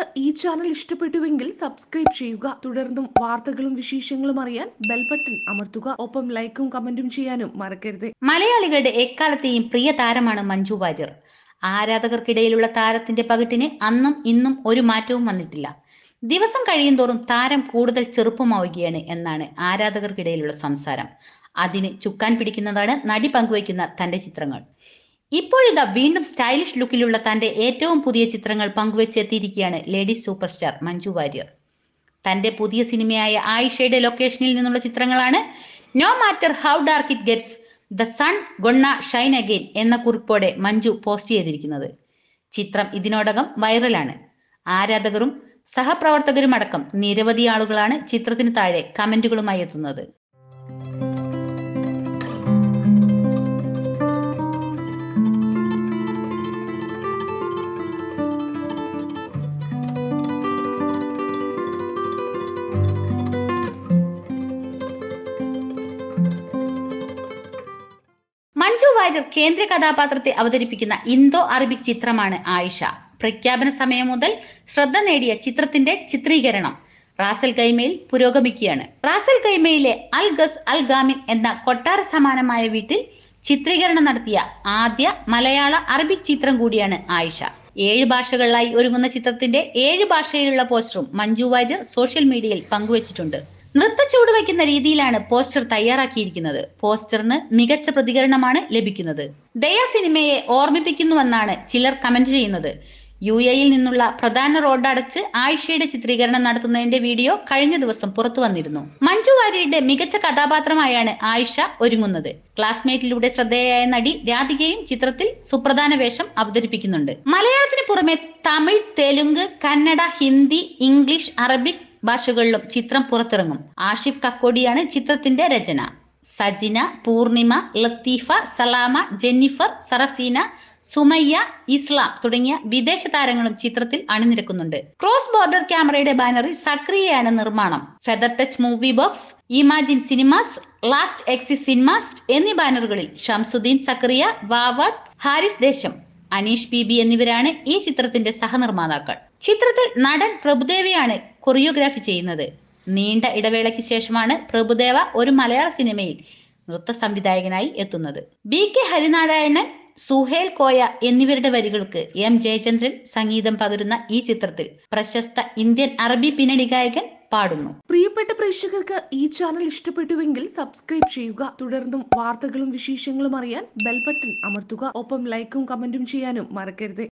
ഈ ചാനൽ ഇഷ്ടപ്പെട്ടുവെങ്കിൽ സബ്സ്ക്രൈബ് ചെയ്യുക തുടർന്നും വാർത്തകളും വിശേഷങ്ങളും അറിയാൻ ബെൽ ബട്ടൺ അമർത്തുക ഒപ്പം ലൈക്കും കമന്റും ചെയ്യാനും മറക്കരുത് മലയാളികളുടെ എക്കാലത്തെയും പ്രിയ താരമാണ് മഞ്ജു വാര്യർ ആരാധകർക്കിടയിലുള്ള താരത്തിന്റെ പകിട്ടിന് അന്നും ഇന്നും ഒരു മാറ്റവും വന്നിട്ടില്ല ദിവസം കഴിയുന്തോറും താരം കൂടുതൽ ചെറുപ്പമാവുകയാണ് എന്നാണ് ആരാധകർക്കിടയിലുള്ള സംസാരം അതിന് ചുക്കാൻ പിടിക്കുന്നതാണ് നടി പങ്കുവയ്ക്കുന്ന തന്റെ ചിത്രങ്ങൾ ഇപ്പോഴിതാ വീണ്ടും സ്റ്റൈലിഷ് ലുക്കിലുള്ള തന്റെ ഏറ്റവും പുതിയ ചിത്രങ്ങൾ പങ്കുവെച്ചെത്തിയിരിക്കുകയാണ് lady superstar Manju Warrier തന്റെ പുതിയ സിനിമയായ ആയിഷയുടെ ലൊക്കേഷനിൽ നിന്നുള്ള ചിത്രങ്ങളാണ് no matter how dark it gets the sun gonna shine again എന്ന കുറിപ്പോടെ മഞ്ജു പോസ്റ്റ് ചെയ്തിരിക്കുന്നത് ചിത്രം ഇതിനോടകം വൈറലാണ് ആരാധകരും സഹപ്രവർത്തകരും അടക്കം നിരവധി ആളുകളാണ് ചിത്രത്തിന് താഴെ കമന്റുകളുമായി എത്തുന്നത് മഞ്ജു വാര്യർ കേന്ദ്ര കഥാപാത്രത്തെ അവതരിപ്പിക്കുന്ന ഇന്തോ അറബിക് ചിത്രമാണ് ആയിഷ പ്രഖ്യാപന സമയം മുതൽ ശ്രദ്ധ നേടിയ ചിത്രത്തിന്റെ ചിത്രീകരണം റാസൽ കൈമയിൽ പുരോഗമിക്കുകയാണ് റാസൽ കൈമയിലെ അൽ ഗസ് അൽ ഗാമിൻ എന്ന കൊട്ടാര സമാനമായ വീട്ടിൽ ചിത്രീകരണം നടത്തിയ ആദ്യ മലയാള അറബിക് ചിത്രം കൂടിയാണ് ആയിഷ ഏഴ് ഭാഷകളിലായി ഒരുങ്ങുന്ന ചിത്രത്തിന്റെ ഏഴ് ഭാഷയിലുള്ള പോസ്റ്ററും മഞ്ജു വാര്യർ സോഷ്യൽ മീഡിയയിൽ പങ്കുവച്ചിട്ടുണ്ട് നൃത്ത ചുവടുവയ്ക്കുന്ന രീതിയിലാണ് പോസ്റ്റർ തയ്യാറാക്കിയിരിക്കുന്നത് പോസ്റ്ററിന് മികച്ച പ്രതികരണമാണ് ലഭിക്കുന്നത് ദയ സിനിമയെ ഓർമ്മിപ്പിക്കുന്നുവെന്നാണ് ചിലർ കമന്റ് ചെയ്യുന്നത് യു എയിൽ നിന്നുള്ള പ്രധാന റോഡ് അടച്ച് ആയിഷയുടെ ചിത്രീകരണം നടത്തുന്നതിന്റെ വീഡിയോ കഴിഞ്ഞ ദിവസം പുറത്തു വന്നിരുന്നു മഞ്ജു വാര്യരുടെ മികച്ച കഥാപാത്രമായാണ് ആയിഷ ഒരുങ്ങുന്നത് ക്ലാസ്മേറ്റിലൂടെ ശ്രദ്ധേയായ നടി രാധികയും ചിത്രത്തിൽ സുപ്രധാന വേഷം അവതരിപ്പിക്കുന്നുണ്ട് മലയാളത്തിന് പുറമെ തമിഴ് തെലുങ്ക് കന്നഡ ഹിന്ദി ഇംഗ്ലീഷ് അറബിക് ഭാഷകളിലും ചിത്രം പുറത്തിറങ്ങും ആഷിഫ് കക്കോടിയാണ് ചിത്രത്തിന്റെ രചന Sajina Purnima Latifa Salama Jennifer Serafina Sumayya Islam തുടങ്ങിയ വിദേശ താരങ്ങളും ചിത്രത്തിൽ അണിനിരക്കുന്നുണ്ട് ക്രോസ് ബോർഡർ ക്യാമറയുടെ ബാനറിൽ സക്രിയയാണ് നിർമ്മാണം Feather Touch Movie Box Imagine Cinemas Last Axis Cinemas എന്നീ ബാനറുകളിൽ ഷംസുദ്ദീൻ സക്രിയ വാവാട്ട് ഹാരിസ് ദേശം അനീഷ് ബി ബി എന്നിവരാണ് ഈ ചിത്രത്തിന്റെ സഹനിർമ്മാതാക്കൾ ചിത്രത്തിൽ നടൻ പ്രഭുദേവയാണ് കൊറിയോഗ്രാഫി ചെയ്യുന്നത് നീണ്ട ഇടവേളയ്ക്ക് ശേഷമാണ് പ്രഭുദേവ ഒരു മലയാള സിനിമയിൽ നൃത്ത സംവിധായകനായി എത്തുന്നത് ബി കെ ഹരിനാരായണൻ സുഹേൽ കോയ എന്നിവരുടെ വരികൾക്ക് എം ജയചന്ദ്രൻ സംഗീതം പകരുന്ന ഈ ചിത്രത്തിൽ പ്രശസ്ത ഇന്ത്യൻ അറബി പിന്നണി ഗായകൻ പാടുന്നു പ്രിയപ്പെട്ട പ്രേക്ഷകർക്ക് ഈ ചാനൽ ഇഷ്ടപ്പെട്ടുവെങ്കിൽ സബ്സ്ക്രൈബ് ചെയ്യുക തുടർന്നും വാർത്തകളും വിശേഷങ്ങളും അറിയാൻ ബെൽ ബട്ടൺ അമർത്തുക ഒപ്പം ലൈക്കും കമന്റും ചെയ്യാനും മറക്കരുത്